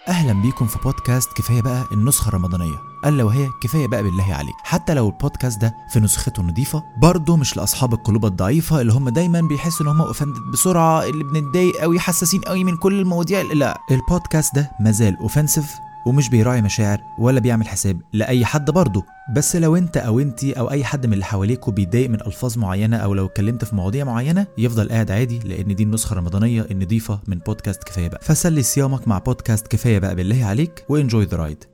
اهلا بيكم في بودكاست كفايه بقى النسخه الرمضانيه الا وهي كفايه بقى بالله عليك حتى لو البودكاست ده في نسخته نظيفه برضه مش لاصحاب القلوب الضعيفه اللي هم دايما بيحسوا ان هم اوفندد بسرعه اللي بنتضايق قوي حساسين قوي من كل المواضيع لا البودكاست ده مازال اوفنسيف ومش بيراعي مشاعر ولا بيعمل حساب لاي حد برضه بس لو انت او انتي او اي حد من اللي حواليكوا بيتضايق من الفاظ معينه او لو اتكلمت في مواضيع معينه يفضل قاعد عادي لان دي النسخه الرمضانيه النظيفه من بودكاست كفايه بقى فسلي صيامك مع بودكاست كفايه بقى بالله عليك وانجوي ذا رايد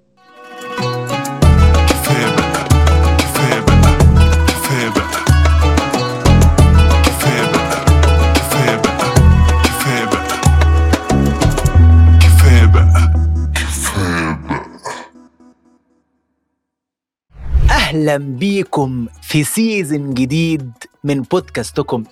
كفاية بقى كفاية بقى كفاية بقى كفاية بقى كفاية بقى كفاية بقى كفاية بقى اهلا بيكم في سيزن جديد من بودكاستكم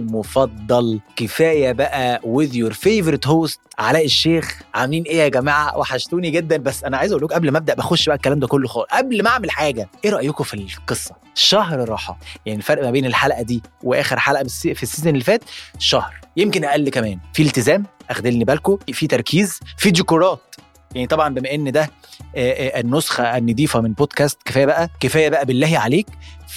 المفضل كفايه بقى with your favorite host علاء الشيخ عاملين ايه يا جماعه وحشتوني جدا بس انا عايز اقول لكم قبل ما ابدا بخش بقى الكلام ده كله خالص قبل ما اعمل حاجه ايه رايكم في القصه شهر راحه يعني الفرق ما بين الحلقه دي واخر حلقه بالسي- في السيزون اللي فات شهر يمكن اقل كمان في التزام اخدلني بالكم في تركيز في ديكورات يعني طبعا بما ان ده آه، آه، النسخه النضيفه من بودكاست كفايه بقى كفايه بقى بالله عليك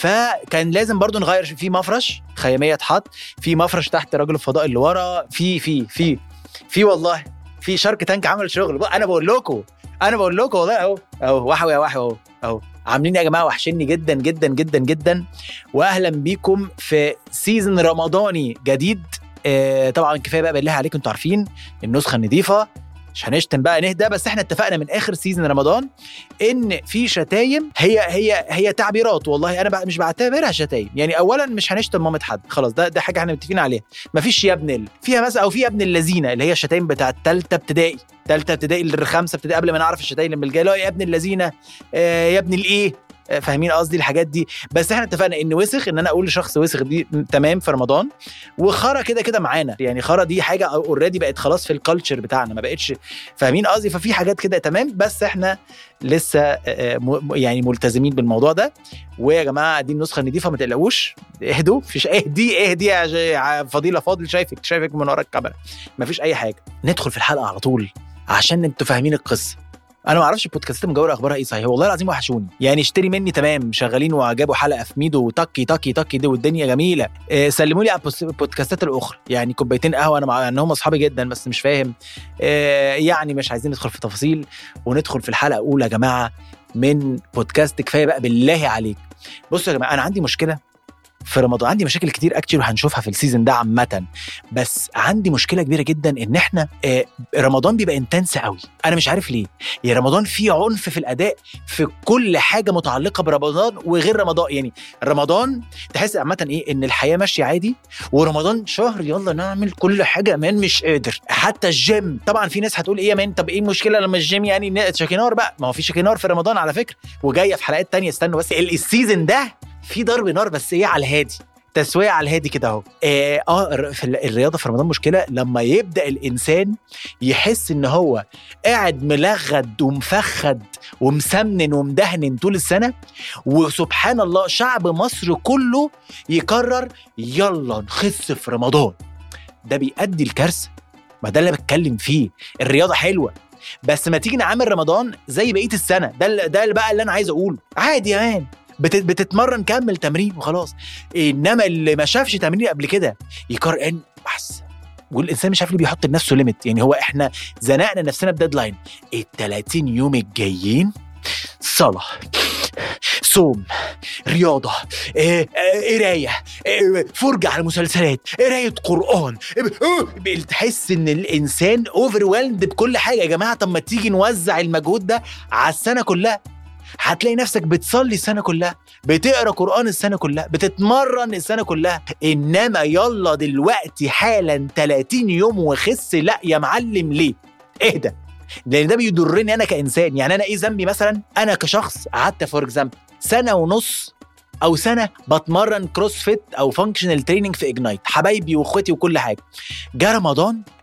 فكان لازم برضو نغير في مفرش خياميه اتحط في مفرش تحت رجل الفضاء اللي ورا في في في في والله في شارك تانك عمل شغل بقى انا بقول لكم انا بقول لكم والله اهو اهو وحوي يا وحوي اهو اهو عاملين يا جماعه وحشني جدا جدا جدا جدا واهلا بيكم في سيزون رمضاني جديد آه طبعا كفايه بقى بالله عليكم انتوا عارفين النسخه النظيفه مش هنشتم بقى نهدى بس احنا اتفقنا من اخر سيزون رمضان ان في شتايم هي هي هي تعبيرات والله انا بقى مش بعتبرها شتايم يعني اولا مش هنشتم مامة حد خلاص ده ده حاجه احنا متفقين عليها مفيش يا ابن ال... فيها مثلا او في يا ابن اللذينه اللي هي الشتايم بتاعت ثالثه ابتدائي ثالثه ابتدائي الخامسه ابتدائي قبل ما نعرف الشتايم اللي بالجاي لا يا ابن اللذينه آه يا ابن الايه آه، فاهمين قصدي الحاجات دي بس احنا اتفقنا ان وسخ ان انا اقول لشخص وسخ دي م- تمام في رمضان وخرا كده كده معانا يعني خرا دي حاجه اوريدي بقت خلاص في الكالتشر بتاعنا ما بقتش فاهمين قصدي ففي حاجات كده تمام بس احنا لسه آه، م- يعني ملتزمين بالموضوع ده ويا جماعه دي النسخه النضيفه ما تقلقوش اهدوا فيش اهدي اهدي يا ج- يا فضيله فاضل شايفك شايفك من ورا الكاميرا مفيش اي حاجه ندخل في الحلقه على طول عشان انتوا فاهمين القصه انا ما اعرفش البودكاستات المجاوره اخبارها ايه صحيح والله العظيم وحشوني يعني اشتري مني تمام شغالين وجابوا حلقه في ميدو وتكي تكي تكي دي والدنيا جميله إيه سلموا لي على البوس- البودكاستات الاخرى يعني كوبايتين قهوه انا مع ان هم اصحابي جدا بس مش فاهم إيه يعني مش عايزين ندخل في تفاصيل وندخل في الحلقه الاولى يا جماعه من بودكاست كفايه بقى بالله عليك بصوا يا جماعه انا عندي مشكله في رمضان عندي مشاكل كتير اكتر وهنشوفها في السيزون ده عامه بس عندي مشكله كبيره جدا ان احنا آه، رمضان بيبقى انتنس قوي انا مش عارف ليه يا رمضان فيه عنف في الاداء في كل حاجه متعلقه برمضان وغير رمضان يعني رمضان تحس عامه ايه ان الحياه ماشيه عادي ورمضان شهر يلا نعمل كل حاجه مان مش قادر حتى الجيم طبعا في ناس هتقول ايه يا مان طب ايه المشكله لما الجيم يعني ن- شاكينار بقى ما هو في شاكينار في رمضان على فكره وجايه في حلقات تانية استنوا بس ال- السيزون ده في ضرب نار بس ايه على الهادي تسويه على الهادي كده اهو اه آه، الر- في ال- الرياضه في رمضان مشكله لما يبدا الانسان يحس ان هو قاعد ملغد ومفخد ومسمن ومدهن طول السنه وسبحان الله شعب مصر كله يقرر يلا نخس في رمضان ده بيؤدي الكارثه ما ده اللي بتكلم فيه الرياضه حلوه بس ما تيجي نعمل رمضان زي بقيه السنه ده ال- ده اللي بقى اللي انا عايز اقوله عادي يا مان بت- بتتمرن كمل تمرين وخلاص انما اللي ما شافش تمرين قبل كده يقرر ان بس والانسان مش عارف ليه بيحط لنفسه ليميت يعني هو احنا زنقنا نفسنا بديدلاين ال 30 يوم الجايين صلاه صوم رياضه آه، آه، قرايه آه، فرجه على مسلسلات قرايه قران آه، تحس ان الانسان اوفر بكل حاجه يا جماعه طب ما تيجي نوزع المجهود ده على السنه كلها هتلاقي نفسك بتصلي السنه كلها بتقرا قران السنه كلها بتتمرن السنه كلها انما يلا دلوقتي حالا 30 يوم وخس لا يا معلم ليه اهدى لان ده بيضرني انا كانسان يعني انا ايه ذنبي مثلا انا كشخص قعدت فور اكزامبل سنه ونص او سنه بتمرن كروس فيت او فانكشنال تريننج في اجنايت حبايبي واخواتي وكل حاجه جه رمضان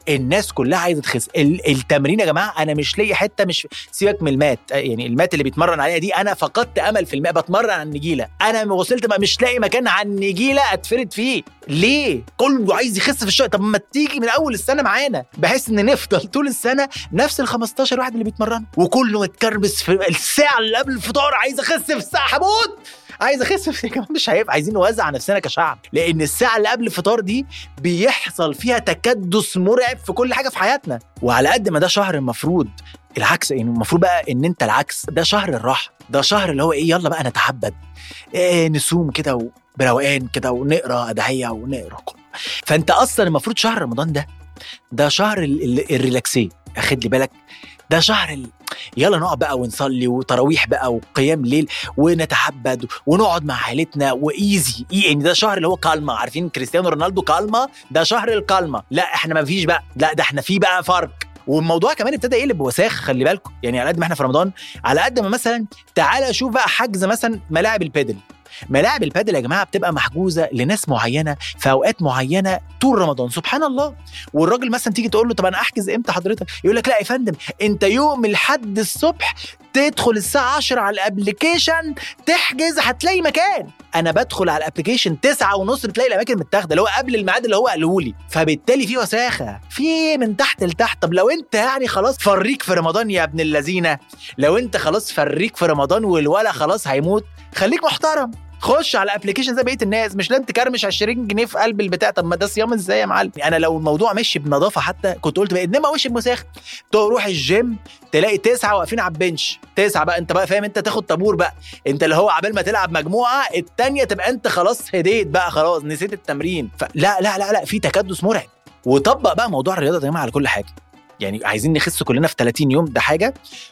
الناس كلها عايزه تخس ال- التمرين يا جماعه انا مش لاقي حته مش سيبك من المات يعني المات اللي بيتمرن عليها دي انا فقدت امل في الماء بتمرن على النجيله انا وصلت بقى مش لاقي مكان على النجيله اتفرد فيه ليه كله عايز يخس في الشهر طب ما تيجي من اول السنه معانا بحيث ان نفضل طول السنه نفس ال 15 واحد اللي بيتمرنوا وكله متكربس في الساعه اللي قبل الفطار عايز اخس في الساعه هموت عايز اخس في كمان مش هيبقى عايزين نوزع نفسنا كشعب لان الساعه اللي قبل الفطار دي بيحصل فيها تكدس مرعب في كل حاجه في حياتنا وعلى قد ما ده شهر المفروض العكس يعني المفروض بقى ان انت العكس ده شهر الراحه ده شهر اللي هو ايه يلا بقى نتعبد إيه نصوم كده بروقان كده ونقرا ادعيه ونقرا قرآن. فانت اصلا المفروض شهر رمضان ده ده شهر ال- ال- الريلاكسيه اخد لي بالك ده شهر ال... يلا نقعد بقى ونصلي وتراويح بقى وقيام ليل ونتعبد ونقعد مع عائلتنا وايزي يعني ده شهر اللي هو كالما عارفين كريستيانو رونالدو كالما ده شهر الكالما لا احنا ما فيش بقى لا ده احنا في بقى فرق والموضوع كمان ابتدى يقلب بوساخ خلي بالكم يعني على قد ما احنا في رمضان على قد ما مثلا تعالى شوف بقى حجز مثلا ملاعب البادل ملاعب البادل يا جماعه بتبقى محجوزه لناس معينه في اوقات معينه طول رمضان سبحان الله والراجل مثلا تيجي تقول له طب انا احجز امتى حضرتك يقول لك لا يا فندم انت يوم الحد الصبح تدخل الساعه 10 على الابلكيشن تحجز هتلاقي مكان انا بدخل على الابلكيشن 9 ونص بتلاقي الاماكن متاخده اللي هو قبل الميعاد اللي هو قاله لي فبالتالي في وساخه في من تحت لتحت طب لو انت يعني خلاص فريك في رمضان يا ابن اللذينه لو انت خلاص فريك في رمضان والولا خلاص هيموت خليك محترم خش على الابلكيشن زي بقيه الناس مش لازم تكرمش 20 جنيه في قلب البتاع طب ما ده صيام ازاي يا معلم انا لو الموضوع ماشي بنظافه حتى كنت قلت بقى انما وش بمساخ تروح الجيم تلاقي تسعه واقفين على البنش تسعه بقى انت بقى فاهم انت تاخد طابور بقى انت اللي هو عبال ما تلعب مجموعه التانيه تبقى انت خلاص هديت بقى خلاص نسيت التمرين فلا لا لا لا في تكدس مرعب وطبق بقى موضوع الرياضه ده يا جماعه على كل حاجه يعني عايزين نخس كلنا في 30 يوم ده حاجه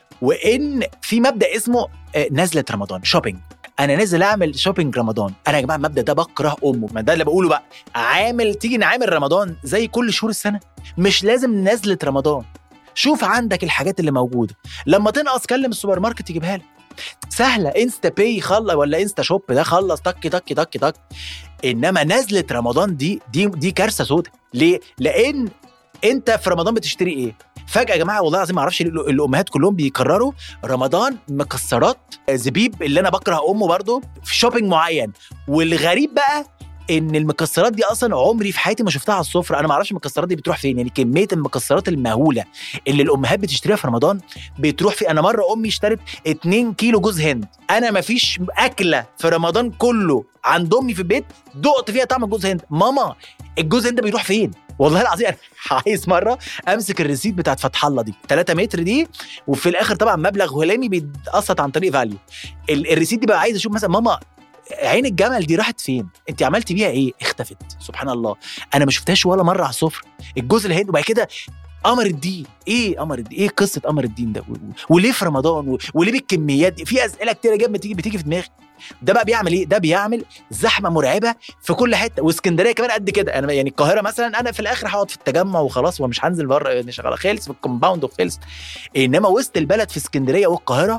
وان في مبدا اسمه آه، نزله رمضان شوبينج انا نازل اعمل شوبينج رمضان انا يا جماعه المبدا ده بكره امه ما ده اللي بقوله بقى عامل تيجي نعامل رمضان زي كل شهور السنه مش لازم نزله رمضان شوف عندك الحاجات اللي موجوده لما تنقص كلم السوبر ماركت يجيبها لك سهله انستا باي خلص ولا انستا شوب ده خلص تك تك تك تك انما نزله رمضان دي دي دي كارثه سودة ليه لان انت في رمضان بتشتري ايه فجاه يا جماعه والله العظيم ما اعرفش ليه الامهات كلهم بيكرروا رمضان مكسرات زبيب اللي انا بكره امه برضو في شوبينج معين والغريب بقى ان المكسرات دي اصلا عمري في حياتي ما شفتها على السفره انا ما اعرفش المكسرات دي بتروح فين يعني كميه المكسرات المهوله اللي الامهات بتشتريها في رمضان بتروح في انا مره امي اشترت 2 كيلو جوز هند انا ما فيش اكله في رمضان كله عند امي في البيت دقت فيها طعم الجوز هند ماما الجوز هند بيروح فين والله العظيم انا عايز مره امسك الريسيت بتاعت فتح الله دي 3 متر دي وفي الاخر طبعا مبلغ هلامي بيتقسط عن طريق فاليو ال- الريسيت دي بقى عايز اشوف مثلا ماما عين الجمل دي راحت فين؟ انت عملتي بيها ايه؟ اختفت سبحان الله انا ما شفتهاش ولا مره على السفره الجزء الهند وبعد كده قمر الدين ايه قمر الدين ايه قصه قمر الدين ده و- و- وليه في رمضان و- وليه بالكميات دي في اسئله كتيره جدا بتيجي بتيجي في دماغي ده بقى بيعمل ايه ده بيعمل زحمه مرعبه في كل حته واسكندريه كمان قد كده انا يعني القاهره مثلا انا في الاخر هقعد في التجمع وخلاص ومش هنزل بره يعني شغاله خلص في الكومباوند وخلص انما وسط البلد في اسكندريه والقاهره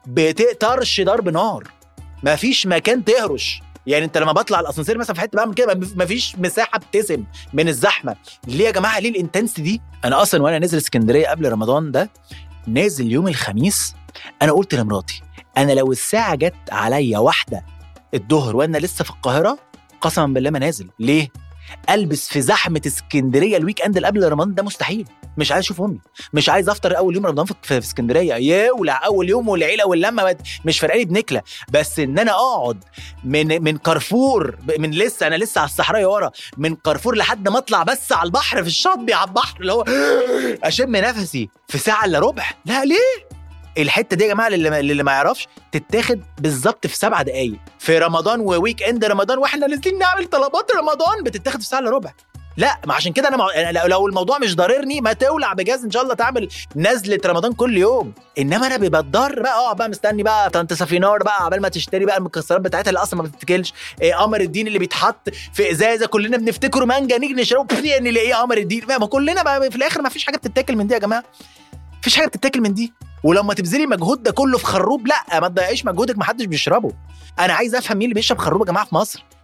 بتقطرش ضرب نار مفيش مكان تهرش يعني انت لما بطلع الاسانسير مثلا في حته بعمل كده مفيش مساحه ابتسم من الزحمه ليه يا جماعه ليه الانتنس دي انا اصلا وانا نازل اسكندريه قبل رمضان ده نازل يوم الخميس انا قلت لمراتي انا لو الساعه جت عليا واحده الظهر وانا لسه في القاهره قسما بالله ما نازل ليه البس في زحمه اسكندريه الويك اند اللي قبل رمضان ده مستحيل مش عايز اشوف امي مش عايز افطر اول يوم رمضان في في اسكندريه يولع اول يوم والعيله واللمه مش فارقالي بنكله بس ان انا اقعد من من كارفور من لسه انا لسه على الصحراء ورا من كارفور لحد ما اطلع بس على البحر في الشاطبي على البحر اللي هو اشم نفسي في ساعه الا ربع لا ليه الحته دي يا جماعه اللي, اللي ما يعرفش تتاخد بالظبط في سبع دقائق في رمضان وويك اند رمضان واحنا نازلين نعمل طلبات رمضان بتتاخد في ساعه الا ربع لا ما عشان كده انا مع... أنا لو الموضوع مش ضاررني ما تولع بجاز ان شاء الله تعمل نزله رمضان كل يوم انما انا بتضر بقى اقعد بقى مستني بقى طنط سفينار بقى عبال ما تشتري بقى المكسرات بتاعتها اللي اصلا ما بتتاكلش إيه قمر الدين اللي بيتحط في ازازه كلنا بنفتكره مانجا نيجي نشربه نلاقيه قمر الدين ما كلنا بقى في الاخر ما فيش حاجه بتتاكل من دي يا جماعه مفيش حاجه بتتاكل من دي ولما تبذلي مجهود ده كله في خروب لا ما تضيعيش مجهودك ما حدش بيشربه انا عايز افهم مين اللي بيشرب خروب يا جماعه في مصر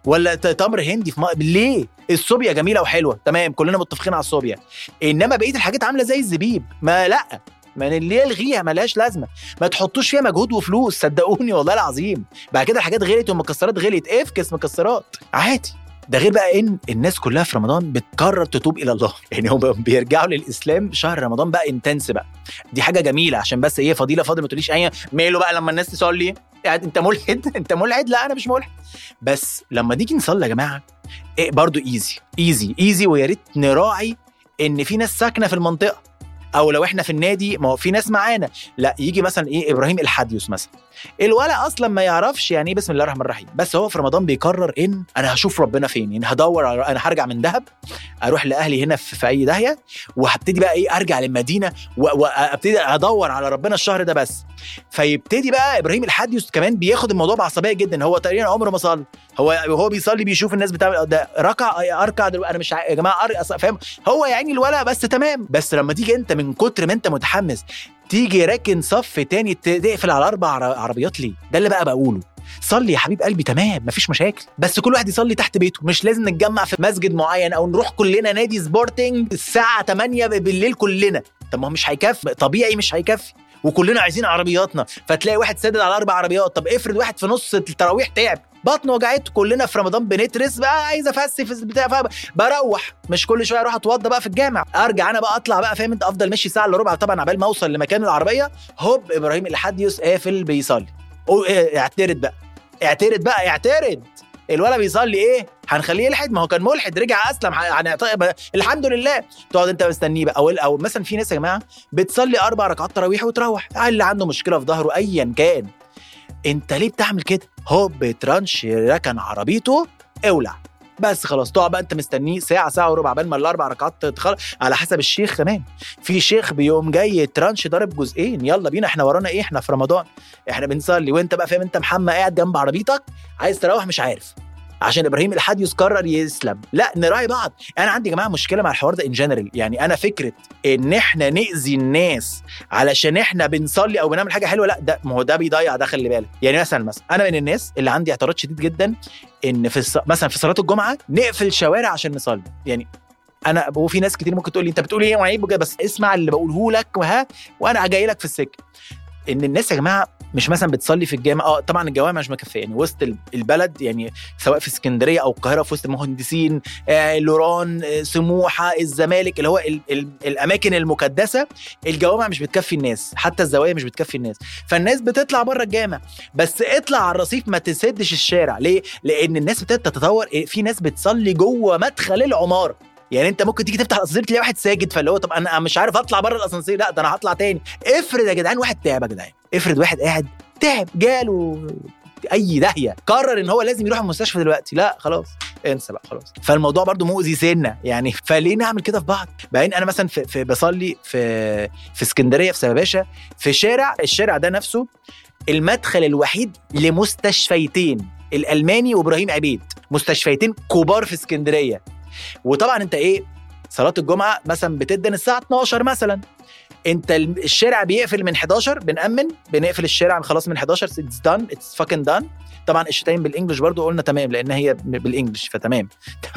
ولا ت- تمر هندي في م... ليه الصوبيا جميله وحلوه تمام كلنا متفقين على الصوبيا انما بقيه الحاجات عامله زي الزبيب ما لا ما اللي يلغيها ملهاش لازمه ما تحطوش فيها مجهود وفلوس صدقوني والله العظيم بعد كده الحاجات غليت والمكسرات غليت افكس مكسرات عادي ده غير بقى ان الناس كلها في رمضان بتقرر تتوب الى الله يعني هم بيرجعوا للاسلام شهر رمضان بقى انتنس بقى دي حاجه جميله عشان بس ايه فضيله فاضل ما تقوليش ايه ماله بقى لما الناس تصلي يعني انت ملحد انت ملحد لا انا مش ملحد بس لما نيجي نصلي يا جماعه إيه برضو ايزي ايزي ايزي ويا ريت نراعي ان في ناس ساكنه في المنطقه او لو احنا في النادي ما هو في ناس معانا لا يجي مثلا ايه ابراهيم الحديوس مثلا الولا اصلا ما يعرفش يعني ايه بسم الله الرحمن الرحيم بس هو في رمضان بيقرر ان انا هشوف ربنا فين يعني هدور على انا هرجع من دهب اروح لاهلي هنا في, في اي داهيه وهبتدي بقى ايه ارجع للمدينه و- وابتدي ادور على ربنا الشهر ده بس فيبتدي بقى ابراهيم الحديوس كمان بياخد الموضوع بعصبيه جدا هو تقريبا عمره ما صلى هو هو بيصلي بيشوف الناس بتعمل ده ركع اركع دلوقتي انا مش عا- يا جماعه أر- أص- فاهم هو يا عيني الولا بس تمام بس لما تيجي انت من كتر ما انت متحمس تيجي راكن صف تاني ت- تقفل على اربع عر- عربيات ليه ده اللي بقى بقوله صلي يا حبيب قلبي تمام مفيش مشاكل بس كل واحد يصلي تحت بيته مش لازم نتجمع في مسجد معين او نروح كلنا نادي سبورتنج الساعه 8 بالليل كلنا طب ما هو مش هيكفي طبيعي مش هيكفي وكلنا عايزين عربياتنا فتلاقي واحد سادد على اربع عربيات طب افرض واحد في نص التراويح تعب بطنه وجعته كلنا في رمضان بنترس بقى عايز افسي في البتاع فب- بروح مش كل شويه اروح اتوضى بقى في الجامع ارجع انا بقى اطلع بقى فاهم انت افضل ماشي ساعه الا ربع طبعا عبال ما اوصل لمكان العربيه هوب ابراهيم الحديوس قافل بيصلي قول إيه، اعترض بقى اعترض بقى اعترض الولد بيصلي ايه هنخليه يلحد ما هو كان ملحد رجع اسلم عن طيب الحمد لله تقعد انت مستنيه بقى او او مثلا في ناس يا جماعه بتصلي اربع ركعات تراويح وتروح اللي عنده مشكله في ظهره ايا كان انت ليه بتعمل كده هوب ترانش ركن عربيته اولع بس خلاص تقعد بقى انت مستنيه ساعه ساعه وربع عبال ما الاربع ركعات تتخلص على حسب الشيخ كمان في شيخ بيقوم جاي ترانش ضارب جزئين يلا بينا احنا ورانا ايه احنا في رمضان احنا بنصلي وانت بقى فاهم انت محمى قاعد جنب عربيتك عايز تروح مش عارف عشان ابراهيم الحديوس قرر يسلم لا نراعي بعض انا عندي يا جماعه مشكله مع الحوار ده ان جنرال يعني انا فكره ان احنا ناذي الناس علشان احنا بنصلي او بنعمل حاجه حلوه لا ده ما هو ده بيضيع ده خلي بالك يعني مثلا مثلا انا من الناس اللي عندي اعتراض شديد جدا ان في الص... مثلا في صلاه الجمعه نقفل شوارع عشان نصلي يعني انا وفي ناس كتير ممكن تقول لي انت بتقول ايه وعيب وكده بس اسمع اللي بقوله لك وها وانا جاي لك في السكه ان الناس يا جماعه مش مثلا بتصلي في الجامع اه طبعا الجوامع مش مكفيه يعني وسط ال- البلد يعني سواء في اسكندريه او القاهره في وسط المهندسين آه لوران آه سموحه الزمالك اللي هو ال ال الاماكن المقدسه الجوامع مش بتكفي الناس حتى الزوايا مش بتكفي الناس فالناس بتطلع بره الجامع بس اطلع على الرصيف ما تسدش الشارع ليه لان الناس ابتدت تتطور إيه، في ناس بتصلي جوه مدخل العماره يعني انت ممكن تيجي تفتح الاسانسير تلاقي واحد ساجد فاللي هو طب انا مش عارف اطلع بره الاسانسير لا ده انا هطلع تاني افرض يا جدعان واحد تعب يا جدعان افرض واحد قاعد تعب جاله اي داهيه قرر ان هو لازم يروح المستشفى دلوقتي لا خلاص انسى بقى خلاص فالموضوع برضو مؤذي سنه يعني فليه نعمل كده في بعض بعدين انا مثلا في, في بصلي في في اسكندريه في سباباشا في شارع الشارع ده نفسه المدخل الوحيد لمستشفيتين الالماني وابراهيم عبيد مستشفيتين كبار في اسكندريه وطبعا انت ايه صلاه الجمعه مثلا بتدن الساعه 12 مثلا انت ال- الشارع بيقفل من 11 بنأمن بنقفل الشارع خلاص من 11 اتس دان اتس فاكن دان طبعا الشتايم بالانجلش برضو قلنا تمام لان هي ب- بالانجلش فتمام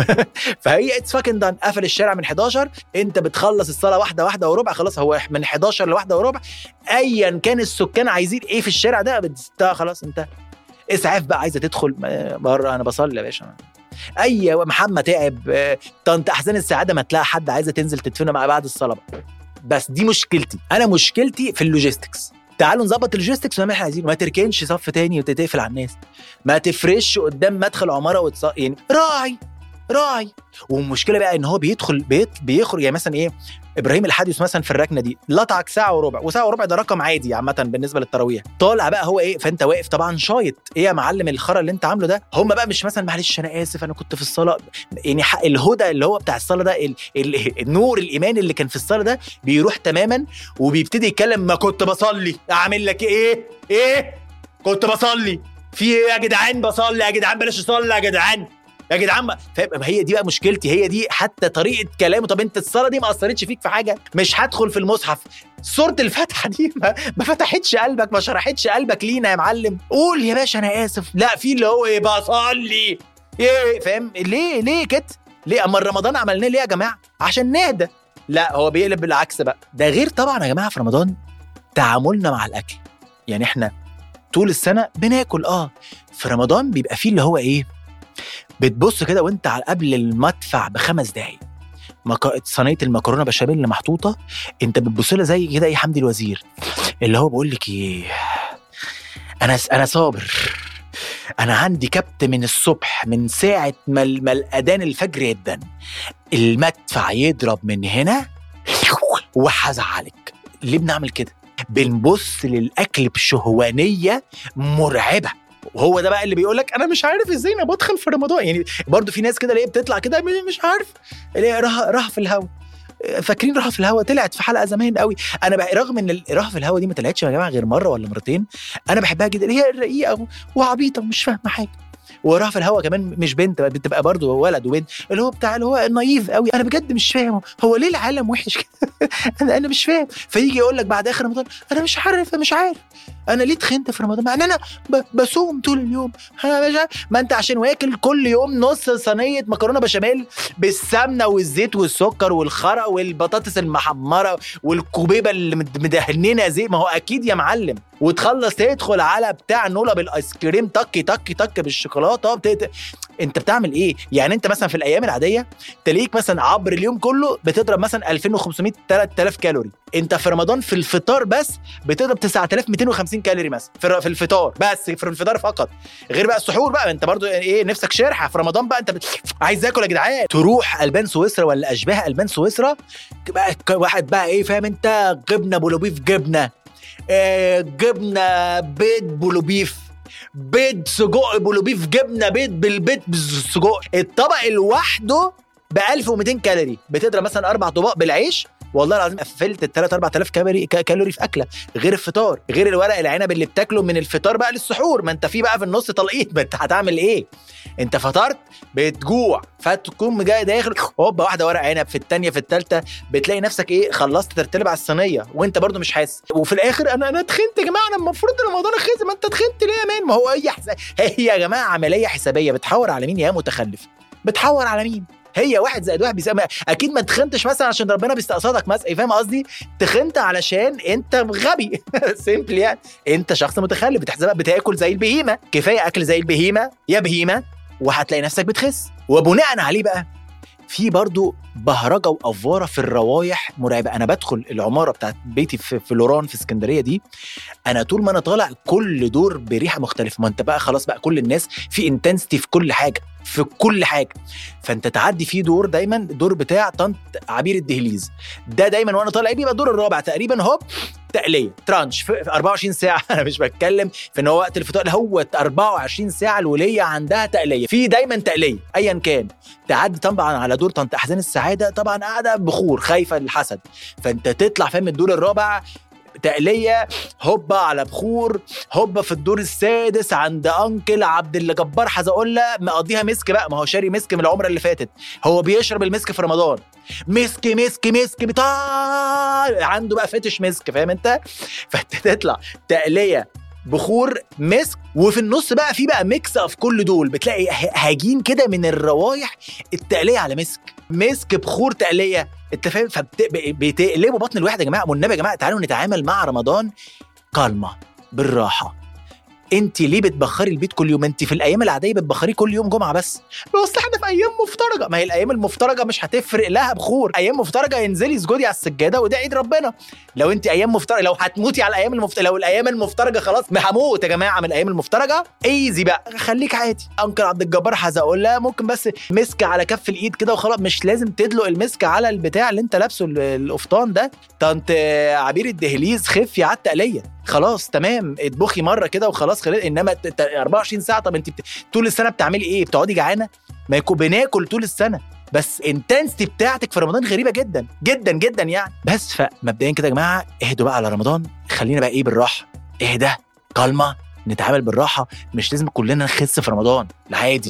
فهي اتس فاكن دان قفل الشارع من 11 انت بتخلص الصلاه واحده واحده وربع خلاص هو من 11 لواحده وربع ايا كان السكان عايزين ايه في الشارع ده بت- خلاص انتهى اسعاف بقى عايزه تدخل آه، بره انا بصلي يا باشا اي محمد تعب آه، طنط احزان السعاده ما تلاقي حد عايزه تنزل تدفن مع بعد الصلاه بقى. بس دي مشكلتي انا مشكلتي في اللوجيستكس تعالوا نظبط اللوجيستكس ونعمل اللي احنا عايزينه ما تركنش صف تاني وتتقفل على الناس ما تفرش قدام مدخل عماره وتص... يعني راعي راعي والمشكله بقى ان هو بيدخل بيت بيخرج يعني مثلا ايه ابراهيم الحادث مثلا في الركنه دي لطعك ساعه وربع وساعه وربع ده رقم عادي عامه بالنسبه للتراويح طالع بقى هو ايه فانت واقف طبعا شايط ايه يا معلم الخرا اللي انت عامله ده هم بقى مش مثلا معلش انا اسف انا كنت في الصلاه يعني حق الهدى اللي هو بتاع الصلاه ده ال... ال... النور الايمان اللي كان في الصلاه ده بيروح تماما وبيبتدي يتكلم ما كنت بصلي اعمل لك ايه ايه كنت بصلي في ايه يا جدعان بصلي يا جدعان بلاش اصلي يا جدعان يا جدعان ما- فاهم هي دي بقى مشكلتي هي دي حتى طريقه كلامه طب انت الصلاه دي ما اثرتش فيك في حاجه مش هدخل في المصحف سوره الفاتحه دي ما, ما فتحتش قلبك ما شرحتش قلبك لينا يا معلم قول يا باشا انا اسف لا في اللي هو ايه بصلي ايه فاهم ليه ليه كده ليه اما رمضان عملناه ليه يا جماعه عشان نهدى لا هو بيقلب بالعكس بقى ده غير طبعا يا جماعه في رمضان تعاملنا مع الاكل يعني احنا طول السنه بناكل اه في رمضان بيبقى فيه اللي هو ايه بتبص كده وانت على قبل المدفع بخمس دقايق مكا... صينيه المكرونه بشاميل اللي محطوطه انت بتبص لها زي كده ايه حمدي الوزير اللي هو بقول لك ايه انا انا صابر انا عندي كبت من الصبح من ساعه ما ال- ما الاذان الفجر يدن المدفع يضرب من هنا وهزعلك ليه بنعمل كده بنبص للاكل بشهوانيه مرعبه وهو ده بقى اللي بيقول لك انا مش عارف ازاي انا بدخل في رمضان يعني برضو في ناس كده اللي هي بتطلع كده مش عارف اللي هي راح راح في الهوا فاكرين راحه في الهوا طلعت في حلقه زمان قوي انا بقى رغم ان راحه في الهوا دي ما طلعتش يا جماعه غير مره ولا مرتين انا بحبها جدا هي رقيقه وعبيطه ومش فاهمه حاجه وراها في الهوا كمان مش بنت بتبقى برضه ولد وبنت اللي هو بتاع اللي هو النايف قوي انا بجد مش فاهم هو ليه العالم وحش كده انا انا مش فاهم فيجي يقول لك بعد اخر رمضان انا مش عارف مش عارف انا ليه اتخنت في رمضان مع ان انا ب- بصوم طول اليوم انا مش عارف ما انت عشان واكل كل يوم نص صينيه مكرونه بشاميل بالسمنه والزيت والسكر والخرق والبطاطس المحمره والكوبيبه اللي مد- مدهنينه زيت ما هو اكيد يا معلم وتخلص تدخل على بتاع نولا بالايس كريم تك تك تك بالشوكولاته بتت... انت بتعمل ايه يعني انت مثلا في الايام العاديه تلاقيك مثلا عبر اليوم كله بتضرب مثلا 2500 3000 كالوري انت في رمضان في الفطار بس بتضرب 9250 كالوري مثلا في في الفطار بس في الفطار فقط غير بقى السحور بقى انت برضو ايه نفسك شرحه في رمضان بقى انت بت... عايز اكل يا جدعان تروح البان سويسرا ولا اشباه البان سويسرا بقى ك- واحد بقى ايه فاهم انت جبنه بولوبيف جبنه آه جبنه بيض بولوبيف بيض سجق بولوبيف جبنه بيض بالبيض بالسجق الطبق لوحده ب 1200 كالوري بتضرب مثلا اربع طباق بالعيش والله العظيم قفلت ال 3 4000 كالوري ك- كالوري في اكله غير الفطار غير الورق العنب اللي بتاكله من الفطار بقى للسحور ما انت في بقى في النص تلقيط ما انت هتعمل ايه انت فطرت بتجوع فتكون جاي داخل هوبا واحده ورق عنب في الثانيه في الثالثه بتلاقي نفسك ايه خلصت ترتلب على الصينيه وانت برضو مش حاسس وفي الاخر انا انا اتخنت يا جماعه انا المفروض رمضان اخس ما انت اتخنت ليه يا مان ما هو هي حس... هي يا جماعه عمليه حسابيه بتحور على مين يا متخلف بتحور على مين هي واحد زائد واحد بيساوي اكيد ما تخنتش مثلا عشان ربنا بيستقصدك مثلا فاهم قصدي تخنت علشان انت غبي سيمبل يعني انت شخص متخلف بتحسبها بتاكل زي البهيمه كفايه اكل زي البهيمه يا بهيمه وهتلاقي نفسك بتخس وبناء عليه بقى في برضو بهرجه وافواره في الروايح مرعبه انا بدخل العماره بتاعت بيتي في, في لوران في اسكندريه دي انا طول ما انا طالع كل دور بريحه مختلفه ما انت بقى خلاص بقى كل الناس في انتنستي في كل حاجه في كل حاجه فانت تعدي فيه دور دايما الدور بتاع طنط عبير الدهليز ده دايما وانا طالع بيبقى الدور الرابع تقريبا هوب تقليه ترانش في في 24 ساعه انا مش بتكلم في ان هو وقت الفطار لا، هو 24 ساعه الوليه عندها تقليه في دايما تقليه ايا كان تعدي طبعا على دور طنط احزان السعاده طبعا قاعده بخور خايفه الحسد فانت تطلع فاهم الدور الرابع تقليه هوبا على بخور هوبا في الدور السادس عند انكل عبد الجبار حزقولة مقضيها مسك بقى ما هو شاري مسك من العمره اللي فاتت هو بيشرب المسك في رمضان مسك مسك مسك بتاع عنده بقى فتش مسك فاهم انت فانت تطلع تقليه بخور مسك وفي النص بقى في بقى ميكس اوف كل دول بتلاقي ه- هجين كده من الروايح التقليه على مسك مسك بخور تقليه انت فاهم فبتقلبوا بطن الواحد يا جماعه والنبي يا جماعه تعالوا نتعامل مع رمضان كالمه بالراحه انت ليه بتبخري البيت كل يوم انت في الايام العاديه بتبخريه كل يوم جمعه بس بس احنا في ايام مفترجه ما هي الايام المفترجه مش هتفرق لها بخور ايام مفترجه انزلي اسجدي على السجاده وده عيد ربنا لو انت ايام مفترجه لو هتموتي على الايام المفترجه لو الايام المفترجه خلاص ما هموت يا جماعه من الايام المفترجه ايزي بقى خليك عادي انكل عبد الجبار هقول لها ممكن بس مسك على كف الايد كده وخلاص مش لازم تدلق المسك على البتاع اللي انت لابسه ال- القفطان ده طنط عبير الدهليز خفي على التقليه خلاص تمام اطبخي مره كده وخلاص خلال انما ت- ت- 24 ساعه طب انت بت... طول السنه بتعملي ايه بتقعدي جعانه ما يكون بناكل طول السنه بس انتنستي بتاعتك في رمضان غريبه جدا جدا جدا يعني بس فمبدئيا كده يا جماعه اهدوا بقى على رمضان خلينا بقى ايه بالراحه اهدى كلمه نتعامل بالراحه مش لازم كلنا نخس في رمضان العادي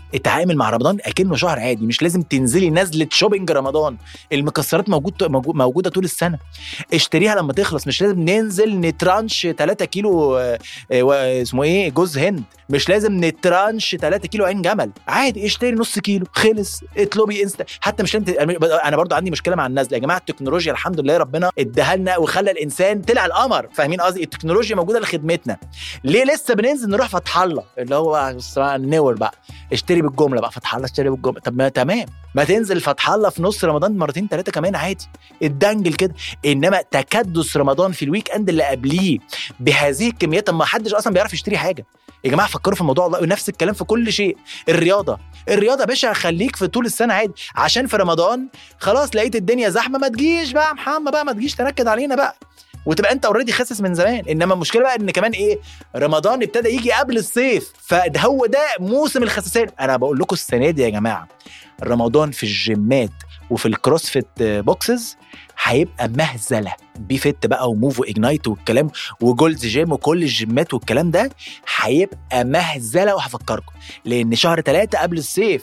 اتعامل مع رمضان اكنه شهر عادي مش لازم تنزلي نزله شوبينج رمضان المكسرات موجود موجو- موجوده طول السنه اشتريها لما تخلص مش لازم ننزل نترانش 3 كيلو آه، آه، و- اسمه ايه جوز هند مش لازم نترانش 3 كيلو عين جمل عادي اشتري نص كيلو خلص اطلبي انستا حتى مش لازم ت- انا برضو عندي مشكله مع النزله يا جماعه التكنولوجيا الحمد لله ربنا اداها لنا وخلى الانسان طلع القمر فاهمين قصدي التكنولوجيا موجوده لخدمتنا ليه لسه بننزل نروح فتح الله اللي هو بص بقى النور بقى اشتري بالجمله بقى فتح الله اشتري بالجمله طب ما تمام ما تنزل فتح الله في نص رمضان مرتين ثلاثه كمان عادي الدنجل كده انما تكدس رمضان في الويك اند اللي قبليه بهذه الكميات طب ما حدش اصلا بيعرف يشتري حاجه يا جماعه فكروا في الموضوع والله ونفس الكلام في كل شيء الرياضه الرياضه يا باشا خليك في طول السنه عادي عشان في رمضان خلاص لقيت الدنيا زحمه ما تجيش بقى يا محمد بقى ما تجيش تنكد علينا بقى وتبقى انت اوريدي خاسس من زمان انما المشكله بقى ان كمان ايه رمضان ابتدى يجي قبل الصيف فده هو ده موسم الخساسين انا بقول لكم السنه دي يا جماعه رمضان في الجيمات وفي الكروسفيت بوكسز هيبقى مهزله بي فيت بقى وموف واجنايت والكلام وجولز جيم وكل الجيمات والكلام ده هيبقى مهزله وهفكركم لان شهر ثلاثة قبل الصيف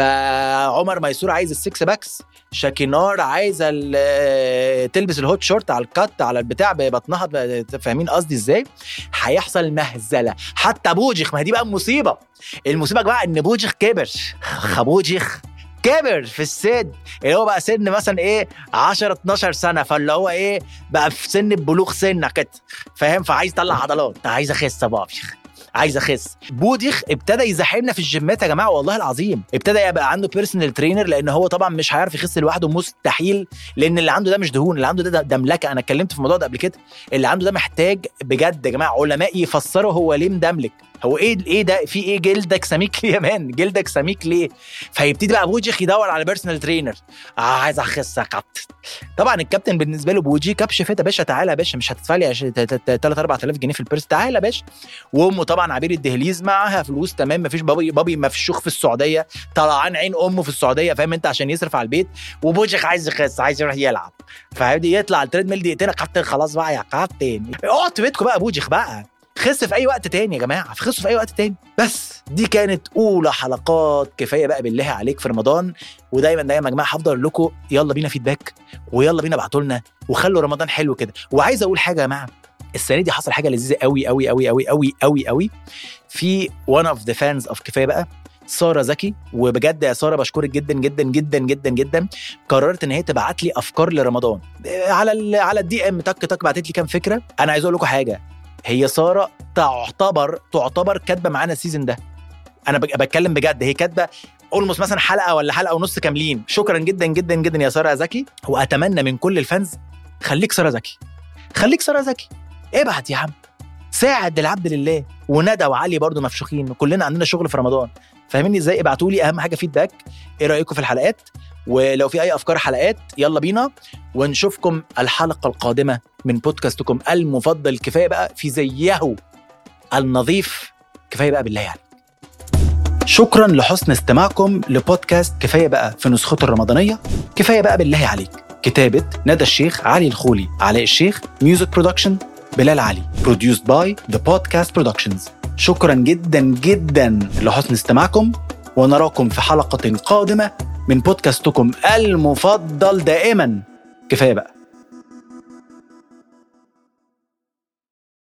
فعمر ميسور عايز السكس باكس شاكينار عايزه ال- تلبس الهوت شورت على الكات على البتاع ببطنها ب- فاهمين قصدي ازاي؟ هيحصل مهزله حتى بوجيخ ما هي دي بقى المصيبه المصيبه يا جماعه ان بوجيخ كبر خبوجيخ كبر في السن اللي هو بقى سن مثلا ايه 10 12 سنه فاللي هو ايه بقى في سن البلوغ سنه كده فاهم فعايز يطلع عضلات عايز اخس يا بابيخ عايز اخس بوديخ ابتدى يزاحمنا في الجيمات يا جماعه والله العظيم ابتدى يبقى عنده بيرسونال ترينر لان هو طبعا مش هيعرف يخس لوحده مستحيل لان اللي عنده ده مش دهون اللي عنده ده ده ملكه انا اتكلمت في الموضوع ده قبل كده اللي عنده ده محتاج بجد يا جماعه علماء يفسروا هو ليه مدملك هو ايه ايه ده في ايه جلدك سميك ليه يا مان جلدك سميك ليه فيبتدي بقى بوجيخ يدور على بيرسونال ترينر آه عايز اخس يا كابتن طبعا الكابتن بالنسبه له بوجي كبش فيتا يا باشا تعالى يا باشا مش هتدفع لي 3 4000 جنيه في البيرس تعالى يا باشا وامه طبعا عبير الدهليز معاها فلوس تمام مفيش بابي بابي مفشوخ في السعوديه طلعان عين امه في السعوديه فاهم انت عشان يصرف على البيت وبوجيخ عايز يخس عايز يروح يلعب فهيبدي يطلع على التريد ميل دقيقتين يا كابتن خلاص بقى يا كابتن اقعد في بيتكم بقى بوجيخ بقى خس في اي وقت تاني يا جماعه خسوا في اي وقت تاني بس دي كانت اولى حلقات كفايه بقى بالله عليك في رمضان ودايما دايما يا جماعه هفضل اقول لكم يلا بينا فيدباك ويلا بينا ابعتوا لنا وخلوا رمضان حلو كده وعايز اقول حاجه يا جماعه السنه دي حصل حاجه لذيذه قوي قوي قوي قوي قوي قوي قوي في one of the fans of كفايه بقى ساره زكي وبجد يا ساره بشكرك جدا جدا جدا جدا جدا قررت ان هي تبعت لي افكار لرمضان على ال على الدي ام تك تك بعتت لي كام فكره انا عايز اقول لكم حاجه هي ساره تعتبر تعتبر كاتبه معانا السيزون ده انا بج- بتكلم بجد هي كاتبه اولموست مثلا حلقه ولا حلقه ونص كاملين شكرا جدا جدا جدا يا ساره زكي واتمنى من كل الفانز خليك ساره زكي خليك ساره زكي ابعت يا عم ساعد العبد لله وندى وعلي برضو مفشوخين كلنا عندنا شغل في رمضان فاهميني ازاي ابعتوا لي اهم حاجه فيدباك ايه رايكم في الحلقات ولو في اي افكار حلقات يلا بينا ونشوفكم الحلقه القادمه من بودكاستكم المفضل كفايه بقى في زيه النظيف كفايه بقى بالله يعني شكرا لحسن استماعكم لبودكاست كفايه بقى في نسخته الرمضانيه كفايه بقى بالله عليك كتابه ندى الشيخ علي الخولي علاء الشيخ ميوزك برودكشن بلال علي produced by The Podcast Productions شكرا جدا جدا لحسن استماعكم ونراكم في حلقة قادمة من بودكاستكم المفضل دائما كفاية بقى